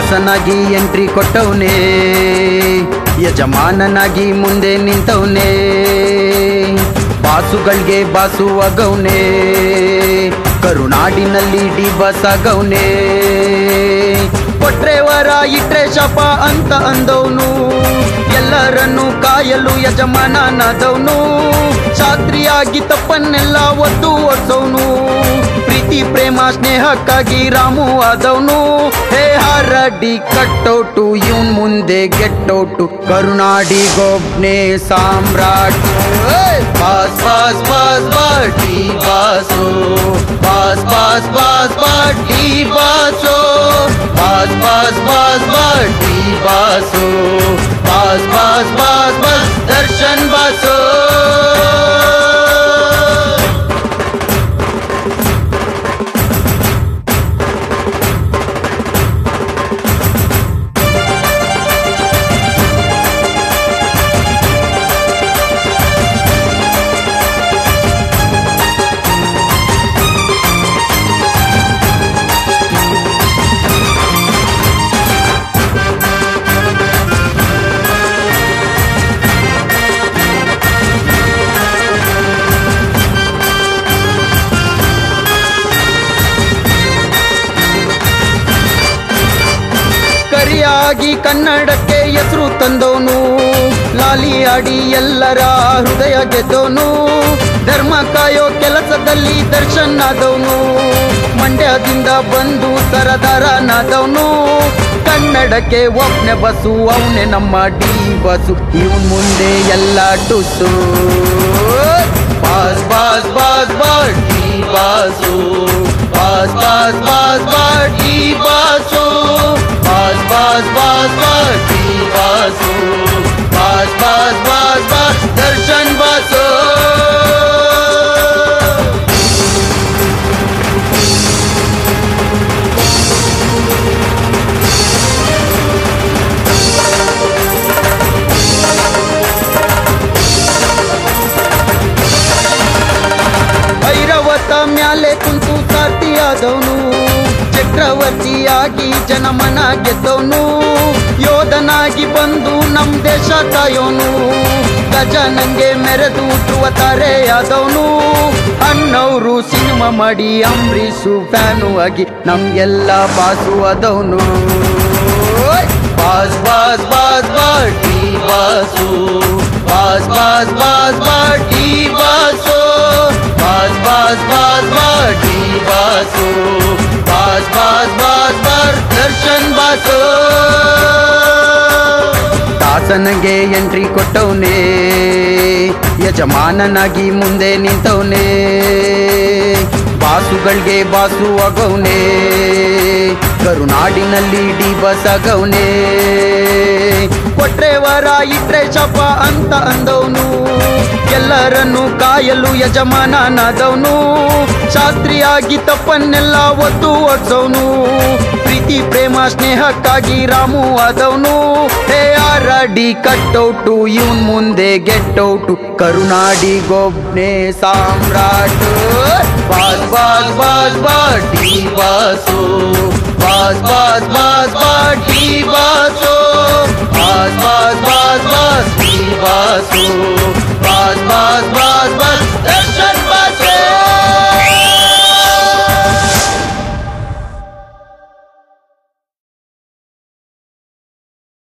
ದಾಸನಾಗಿ entry ಕೊಟ್ಟವನೇ ಯಜಮಾನನಾಗಿ ಮುಂದೆ ನಿಂತವನೇ ಬಾಸುಗಳಿಗೆ ಬಾಸು ಆಗವನೇ ಕರುನಾಡಿನಲ್ಲಿ ಡಿ ಬಸ್ ಆಗವನೇ ಕೊಟ್ರೆ ವರ ಇಟ್ರೆ ಶಪ ಅಂತ ಅಂದವನು ಎಲ್ಲರನ್ನು ಕಾಯಲು ಯಜಮಾನನಾದವನು ಶಾಸ್ತ್ರಿಯಾಗಿ ತಪ್ಪನ್ನೆಲ್ಲ ಒತ್ತು ಒಡ್ಸವನು ಪ್ರೀತಿ ಪ್ರೇಮ ಸ್ನೇಹಕ್ಕಾಗಿ ರಾಮು ಆದವನು ಹೇ ಹರಡಿ ಕಟ್ಟೋಟು ಇವನ್ ಮುಂದೆ ಗೆಟ್ಟೋಟು ಕರುನಾಡಿ ಗೊಬ್ನೆ ಸಾಮ್ರಾಟ್ ಏಯ್! ಬಾಸ್ ಬಾಸ್ ಬಾಸ್ ಬಾಟಿ ಬಾಸು ಬಾಸ್ ಬಾಸ್ ಬಾಸ್ ಬಾಟಿ ಬಾಸು ಬಾಸ್ ಬಾಸ್ ಬಾಸ್ ಬಾಟಿ boss boss boss boss boss Darshan boss ಕರಿಯಾಗಿ ಕನ್ನಡಕ್ಕೆ ಹೆಸರು ತಂದವನು ಲಾಲಿ ಆಡಿ ಎಲ್ಲರ ಹೃದಯ ಗೆದ್ದವನು ಧರ್ಮ ಕಾಯೋ ಕೆಲಸದಲ್ಲಿ ದರ್ಶನ್ ಆದವನು ಮಂಡ್ಯದಿಂದ ಬಂದು ಸರದಾರನಾದವನು ಕನ್ನಡಕ್ಕೆ ಒಬ್ನೆ ಬಸ್ಸು ಅವನೇ ನಮ್ಮ ಡಿ ಬಸ್ಸು ಇವನ್ ಮುಂದೆ ಎಲ್ಲ ಟುಸು boss boss boss boss D boss boss boss boss boss D boss boss boss boss boss D boss boss boss boss boss Darshan boss ಐರವತ ಮ್ಯಾಲೆ ಕುಂತು ಸಾರ್ಥಿಯಾದವನು ಚಕ್ರವರ್ತಿಯಾಗಿ ಜನಮನ ಗೆದ್ದವನು ಯೋಧನಾಗಿ ಬಂದು ನಮ್ ದೇಶ ಕಾಯೋನು ಗಜನಂಗೆ ಮೆರೆದು ಹುಟ್ಟುವ ತಾರೆಯಾದವನು ಅಣ್ಣವರು ಸಿನಿಮಾ ಮಾಡಿ ಅಂಬರೀಷು ಫ್ಯಾನು ಆಗಿ ನಮ್ಗೆಲ್ಲ ಬಾಸು ಆದವನು ಬಾಸ್ ಬಾಸ್ ಬಾಸ್ ಬಾಟಿ ಬಾಸು ಬಾಸ್ ಬಾಸ್ ಬಾಸ್ ಬಾಟಿ ಬಾಸು ಬಾಸ್ ಬಾಸ್ ಬಾಸ್ ಬಾಟಿ boss boss boss boss boss Darshan boss ದಾಸನಿಗೆ ಎಂಟ್ರಿ ಕೊಟ್ಟವನೇ ಯಜಮಾನನಾಗಿ ಮುಂದೆ ನಿಂತವನೇ ಬಾಸುಗಳಿಗೆ ಬಾಸು ಆಗವನೇ ಕರುನಾಡಿನಲ್ಲಿ ಡಿ ಬಸ್ ಆಗವನೇ ಕೊಟ್ರೆ ವರ ಇಟ್ರೆ ಶಪ ಅಂತ ಅಂದವನು ಎಲ್ಲರನ್ನು ಕಾಯಲು ಯಜಮಾನನಾದವನು ಶಾಸ್ತ್ರಿಯಾಗಿ ತಪ್ಪನ್ನೆಲ್ಲ ಒತ್ತು ಒಡ್ಸವನು ಪ್ರೀತಿ ಪ್ರೇಮ ಸ್ನೇಹಕ್ಕಾಗಿ ರಾಮು ಆದವನು ಹೇ ಆರಡಿ ಕಟ್ಟೌಟು ಇವನ್ ಮುಂದೆ ಗೆಟ್ಟೌಟು ಕರುನಾಡಿ ಗೊಬ್ನೆ ಸಾಮ್ರಾಟ್ ಬಾಸ್ ಬಾಸ್ ಬಾಸ್ ಬಾಟಿ ಬಾಸು ಬಾಸ್ ಬಾಸ್ ಬಾಸ್ ಬಾಟಿ boss boss boss boss boss D boss boss boss boss boss